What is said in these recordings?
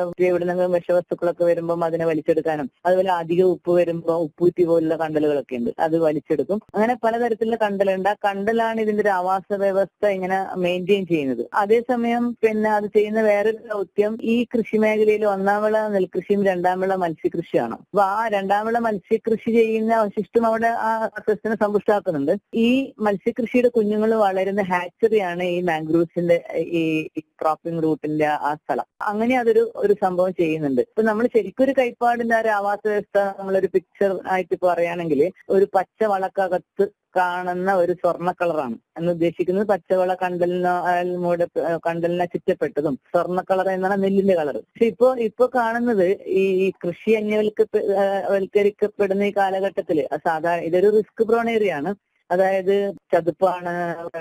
ഇവിടെ നിന്ന് വിഷവസ്തുക്കളൊക്കെ വരുമ്പോൾ അതിനെ വലിച്ചെടുക്കാനും അതുപോലെ അധിക ഉപ്പ് വരുമ്പോൾ ഉപ്പൂറ്റി പോലുള്ള കണ്ടലുകളൊക്കെ ഉണ്ട് അത് വലിച്ചെടുക്കും അങ്ങനെ പലതരത്തിലുള്ള കണ്ടലുണ്ട് ആ കണ്ടലാണ് ഇതിന്റെ ഒരു ആവാസ വ്യവസ്ഥ ഇങ്ങനെ മെയിൻറ്റെയിൻ ചെയ്യുന്നത് അതേസമയം പിന്നെ അത് ചെയ്യുന്ന വേറൊരു ദൗത്യം ഈ കൃഷി മേഖലയിൽ ഒന്നാം വിള നെൽകൃഷിയും രണ്ടാം വിള മത്സ്യകൃഷിയാണ് അപ്പൊ ആ രണ്ടാം വിള മത്സ്യകൃഷി ചെയ്യുന്ന അവശിഷ്ടം അവിടെ ആ സസ്യനെ സമ്പുഷ്ടാക്കുന്നുണ്ട് ഈ മത്സ്യകൃഷിയുടെ കുഞ്ഞുങ്ങൾ വളരുന്ന ഹാച്ചറിയാണ് ഈ മാംഗ്രൂവ്സിന്റെ ഈ ക്രോപ്പിംഗ് റൂട്ടിന്റെ ആ സ്ഥലം അങ്ങനെ അതൊരു ഒരു സംഭവം ചെയ്യുന്നുണ്ട് ഇപ്പൊ നമ്മൾ ശരിക്കും ഒരു കൈപ്പാടിന്റെ ആ ഒരു ആവാസ വ്യവസ്ഥ നമ്മളൊരു പിക്ചർ ആയിട്ട് പറയുകയാണെങ്കിൽ ഒരു പച്ച വളക്കകത്ത് കാണുന്ന ഒരു സ്വർണ്ണ കളറാണ് എന്ന് ഉദ്ദേശിക്കുന്നത് പച്ചവള കണ്ടലിന് മൂടെ കണ്ടലിനെ ചുറ്റപ്പെട്ടതും സ്വർണ്ണ കളർ എന്നാണ് നെല്ലിന്റെ കളർ പക്ഷെ ഇപ്പോ ഇപ്പൊ കാണുന്നത് ഈ ഈ കൃഷി അന്യവൽക്ക വൽക്കരിക്കപ്പെടുന്ന ഈ കാലഘട്ടത്തില് സാധാരണ ഇതൊരു റിസ്ക് പ്രോൺ ഏരിയ ആണ് അതായത് ചതുപ്പാണ്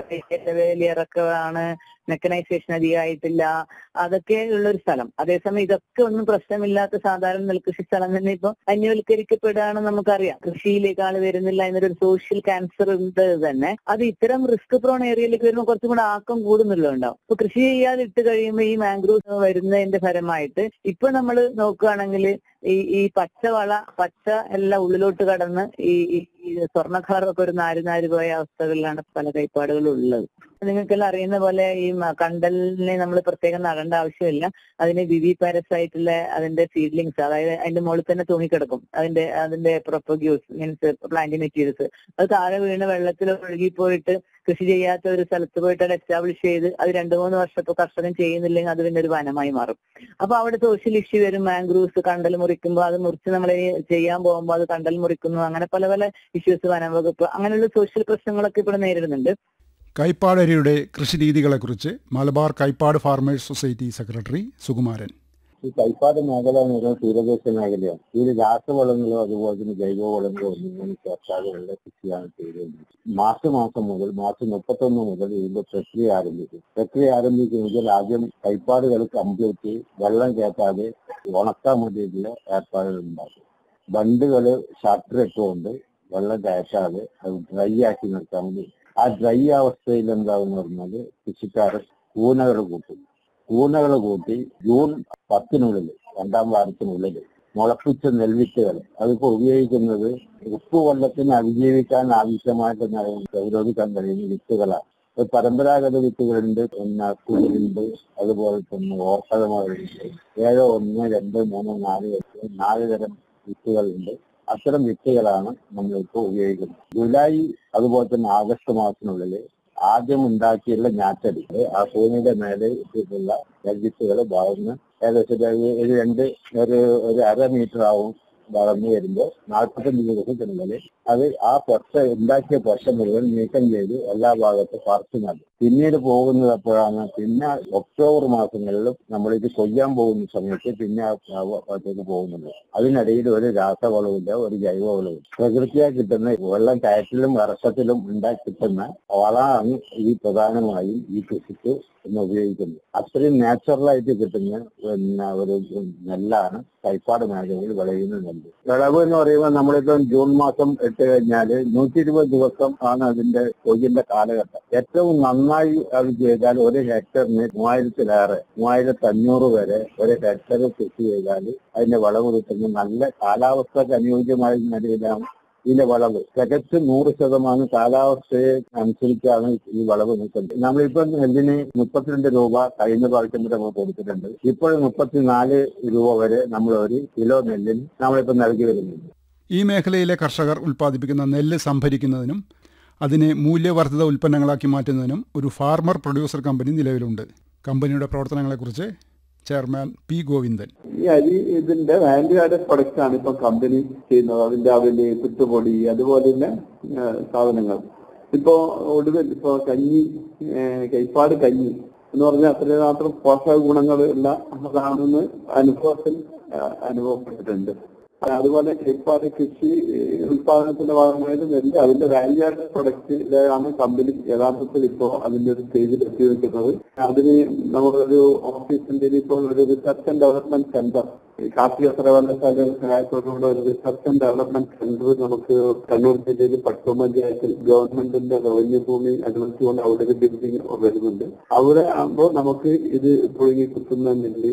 വേലിയിറക്കമാണ് മെക്കനൈസേഷൻ അധികമായിട്ടില്ല അതൊക്കെ ഉള്ള ഒരു സ്ഥലം അതേസമയം ഇതൊക്കെ ഒന്നും പ്രശ്നമില്ലാത്ത സാധാരണ നെൽകൃഷി സ്ഥലം തന്നെ ഇപ്പൊ അന്യവൽക്കരിക്കപ്പെടുകയാണെന്ന് നമുക്കറിയാം കൃഷിയിലേക്ക് ആള് വരുന്നില്ല എന്നൊരു സോഷ്യൽ ക്യാൻസർ ഉണ്ട് തന്നെ അത് ഇത്തരം റിസ്ക് പ്രോൺ ഏരിയയിലേക്ക് വരുമ്പോൾ കുറച്ചും കൂടെ ആക്കം കൂടുന്നുള്ളതുണ്ടാവും ഇപ്പൊ കൃഷി ചെയ്യാതെ ഇട്ട് കഴിയുമ്പോൾ ഈ മാംഗ്രൂവ് വരുന്നതിന്റെ ഫലമായിട്ട് ഇപ്പൊ നമ്മൾ നോക്കുകയാണെങ്കിൽ ഈ ഈ പച്ചവള പച്ച എല്ലാം ഉള്ളിലോട്ട് കടന്ന് ഈ ഈ സ്വർണ്ണ കളറൊക്കെ ഒരു നാര് നാര് പോയ അവസ്ഥകളിലാണ് പല കൈപ്പാടുകളും ഉള്ളത് നിങ്ങൾക്കെല്ലാം അറിയുന്ന പോലെ ഈ കണ്ടലിനെ നമ്മൾ പ്രത്യേകം നടേണ്ട ആവശ്യമില്ല അതിന് വിവി പാരസൈറ്റിലെ അതിന്റെ സീഡ്ലിങ്സ് അതായത് അതിന്റെ മുകളിൽ തന്നെ തൂങ്ങിക്കിടക്കും അതിന്റെ അതിന്റെ പ്രൊപ്പഗ്യൂസ് മീൻസ് പ്ലാന്റ് മെറ്റീരിയൽസ് അത് താഴെ വീണ് വെള്ളത്തിൽ ഒഴുകിപ്പോയിട്ട് കൃഷി ചെയ്യാത്ത ഒരു സ്ഥലത്ത് പോയിട്ട് അത് എസ്റ്റാബ്ലിഷ് ചെയ്ത് അത് രണ്ടു മൂന്ന് വർഷത്തെ കർഷകൻ ചെയ്യുന്നില്ലെങ്കിൽ അത് പിന്നെ ഒരു വനമായി മാറും അപ്പൊ അവിടെ സോഷ്യൽ ഇഷ്യൂ വരും മാംഗ്രൂവ്സ് കണ്ടൽ മുറിക്കുമ്പോൾ അത് മുറിച്ച് നമ്മൾ ചെയ്യാൻ പോകുമ്പോൾ അത് കണ്ടൽ മുറിക്കുന്നു അങ്ങനെ പല പല ഇഷ്യൂസ് വനം വകുപ്പ് അങ്ങനെയുള്ള സോഷ്യൽ പ്രശ്നങ്ങളൊക്കെ ഇവിടെ നേരിടുന്നുണ്ട് കൈപ്പാടരിയുടെ കൃഷിരീതികളെക്കുറിച്ച് മലബാർ കൈപ്പാട് ഫാർമേഴ്സ് സൊസൈറ്റി സെക്രട്ടറി സുകുമാരൻ ഈ കൈപ്പാട് മേഖല എന്ന് പറയുന്നത് തീരദേശ മേഖലയാണ് ഇതിൽ രാസവളങ്ങളോ അതുപോലെ തന്നെ ജൈവവളങ്ങളോ ഒന്നും ചേർക്കാതെയുള്ള കൃഷിയാണ് ചെയ്തുകൊണ്ടിരിക്കുന്നത് മാർച്ച് മാസം മുതൽ മാർച്ച് മുപ്പത്തൊന്ന് മുതൽ ഇതിന്റെ പ്രക്രിയ ആരംഭിക്കും പ്രക്രിയ ആരംഭിക്കുന്നതിൽ ആദ്യം കൈപ്പാടുകൾ കമ്പ്ലീറ്റ് വെള്ളം കയറ്റാതെ ഉണക്കാൻ വേണ്ടിയിട്ടുള്ള ഏർപ്പാടുകൾ ഉണ്ടാക്കും ബണ്ടുകൾ ഷട്ടർ ഇട്ടുകൊണ്ട് വെള്ളം കയറ്റാതെ അത് ഡ്രൈ ആക്കി നിർത്താൻ വേണ്ടി ആ ഡ്രൈ അവസ്ഥയിൽ എന്താണെന്ന് പറഞ്ഞാൽ കൃഷിക്കാരൻ കൂനകൾ കൂട്ടും കൂനകൾ കൂട്ടി ജൂൺ പത്തിനുള്ളിൽ രണ്ടാം വാരത്തിനുള്ളിൽ മുളപ്പിച്ച നെൽവിത്തുകൾ അതിപ്പോ ഉപയോഗിക്കുന്നത് ഉപ്പ് വെള്ളത്തിന് അതിജീവിക്കാൻ ആവശ്യമായിട്ട് പ്രതിരോധിക്കാൻ കഴിയുന്ന വിത്തുകളാണ് അത് പരമ്പരാഗത വിത്തുകളുണ്ട് പിന്നെ കുഴിലുണ്ട് അതുപോലെ തന്നെ ഓർക്കതമുണ്ട് ഏഴോ ഒന്ന് രണ്ട് മൂന്ന് നാല് എട്ട് നാല് തരം വിത്തുകളുണ്ട് അത്തരം വിത്തുകളാണ് നമ്മളിപ്പോൾ ഉപയോഗിക്കുന്നത് ജൂലൈ അതുപോലെ തന്നെ ആഗസ്റ്റ് മാസത്തിനുള്ളിൽ ആദ്യം ഉണ്ടാക്കിയുള്ള ഞാറ്റടി ആ ഭൂമിയുടെ മേലെ ഇട്ടിട്ടുള്ള നെൽവിത്തുകൾ വളർന്ന് ഏകദേശം ഒരു രണ്ട് ഒരു ഒരു അര മീറ്റർ ആവും വളർന്നു വരുമ്പോൾ നാൽപ്പത്തഞ്ച് ദിവസത്തിനുള്ളിൽ അത് ആ പൊട്ട ഉണ്ടാക്കിയ പൊട്ട മുഴുവൻ നീക്കം ചെയ്ത് എല്ലാ ഭാഗത്തും പറിച്ചു നടും പിന്നീട് പോകുന്നത് എപ്പോഴാണ് പിന്നെ ഒക്ടോബർ മാസങ്ങളിലും നമ്മളിത് കൊയ്യാൻ പോകുന്ന സമയത്ത് പിന്നെ ആ ഭാഗത്തേക്ക് പോകുന്നുണ്ട് അതിനിടയിൽ ഒരു രാസവളവില്ല ഒരു ജൈവവളവും പ്രകൃതിയായി കിട്ടുന്ന വെള്ളം കയറ്റിലും വർഷത്തിലും ഉണ്ടാക്കി കിട്ടുന്ന വളമാണ് ഈ പ്രധാനമായും ഈ കൃഷിക്ക് ഇന്ന് ഉപയോഗിക്കുന്നത് അത്രയും നാച്ചുറലായിട്ട് കിട്ടുന്ന പിന്നെ ഒരു നെല്ലാണ് കൈപ്പാട് മേഖലയിൽ വിളയുന്ന നെല്ല് വിളവ് എന്ന് പറയുമ്പോൾ നമ്മളിപ്പം ജൂൺ മാസം ഇട്ട് കഴിഞ്ഞാൽ നൂറ്റി ഇരുപത് ദിവസം ആണ് അതിന്റെ കൊയ്യിന്റെ കാലഘട്ടം ഏറ്റവും നന്നായി അത് ചെയ്താൽ ഒരു ഹെക്ടറിന് മൂവായിരത്തിലേറെ മൂവായിരത്തി അഞ്ഞൂറ് വരെ ഒരു ഹെക്ടർ കൃഷി ചെയ്താൽ അതിന്റെ വിളവ് കിട്ടുന്ന നല്ല കാലാവസ്ഥക്ക് അനുയോജ്യമായ നിലയിലാണ് ഇതിന്റെ വളവ് തികച്ചും നൂറ് ശതമാനം കാലാവസ്ഥയെ അനുസരിച്ചാണ് ഈ വളവ് നിൽക്കുന്നത് നമ്മളിപ്പം നെല്ലിന് മുപ്പത്തിരണ്ട് രൂപ കഴിഞ്ഞ പ്രാവശ്യം വരെ നമ്മൾ കൊടുത്തിട്ടുണ്ട് ഇപ്പോൾ മുപ്പത്തിനാല് രൂപ വരെ നമ്മൾ ഒരു കിലോ നെല്ലിന് നമ്മളിപ്പോൾ നൽകി വരുന്നുണ്ട് ഈ മേഖലയിലെ കർഷകർ ഉൽപ്പാദിപ്പിക്കുന്ന നെല്ല് സംഭരിക്കുന്നതിനും അതിനെ മൂല്യവർദ്ധിത ഉൽപ്പന്നങ്ങളാക്കി മാറ്റുന്നതിനും ഒരു ഫാർമർ പ്രൊഡ്യൂസർ കമ്പനി നിലവിലുണ്ട് കമ്പനിയുടെ പ്രവർത്തനങ്ങളെക്കുറിച്ച് ചെയർമാൻ പി ഗോവിന്ദൻ ഈ അരി ഇതിന്റെ വാല്യൂ ആഡഡ് പ്രൊഡക്ട്സ് ആണ് ഇപ്പൊ കമ്പനി ചെയ്യുന്നത് അതിന്റെ അവല് പുട്ടുപൊടി അതുപോലെ തന്നെ സാധനങ്ങൾ ഇപ്പോ ഒടുവിൽ ഇപ്പോ കഞ്ഞി കൈപ്പാട് കഞ്ഞി എന്ന് പറഞ്ഞാൽ അത്രയും മാത്രം പോഷക ഗുണങ്ങൾ ഉള്ള അതാണെന്ന് അനുഭവത്തിൽ അനുഭവപ്പെട്ടിട്ടുണ്ട് അതുപോലെ കൈപ്പാട് കൃഷി ഉത്പാദനത്തിന്റെ ഭാഗമായിട്ട് നെല്ല് അതിന്റെ വാല്യൂ ആഡഡ് പ്രൊഡക്റ്റിലാണ് കമ്പനി യഥാർത്ഥത്തിൽ ഇപ്പോ അതിന്റെ ഒരു സ്റ്റേജിൽ എത്തി നിൽക്കുന്നത് അതിന് നമ്മളൊരു ഓഫീസിന്റെ ഇപ്പോൾ ഒരു റിസർച്ച് ആൻഡ് ഡെവലപ്മെന്റ് സെന്റർ കാർഷിക സർവകലാശാല സഹായത്തോടുകൂടെ ഒരു റിസർച്ച് ആൻഡ് ഡെവലപ്മെന്റ് സെന്റർ നമുക്ക് കണ്ണൂർ ജില്ലയിൽ പട്ടു പഞ്ചായത്തിൽ ഗവൺമെന്റിന്റെ റവന്യൂ ഭൂമി അനുവദിച്ചുകൊണ്ട് അവിടെ ഒരു ബിൽഡിംഗ് വരുന്നുണ്ട് അവിടെ ആകുമ്പോൾ നമുക്ക് ഇത് പുഴുങ്ങി കുത്തുന്ന നെല്ല്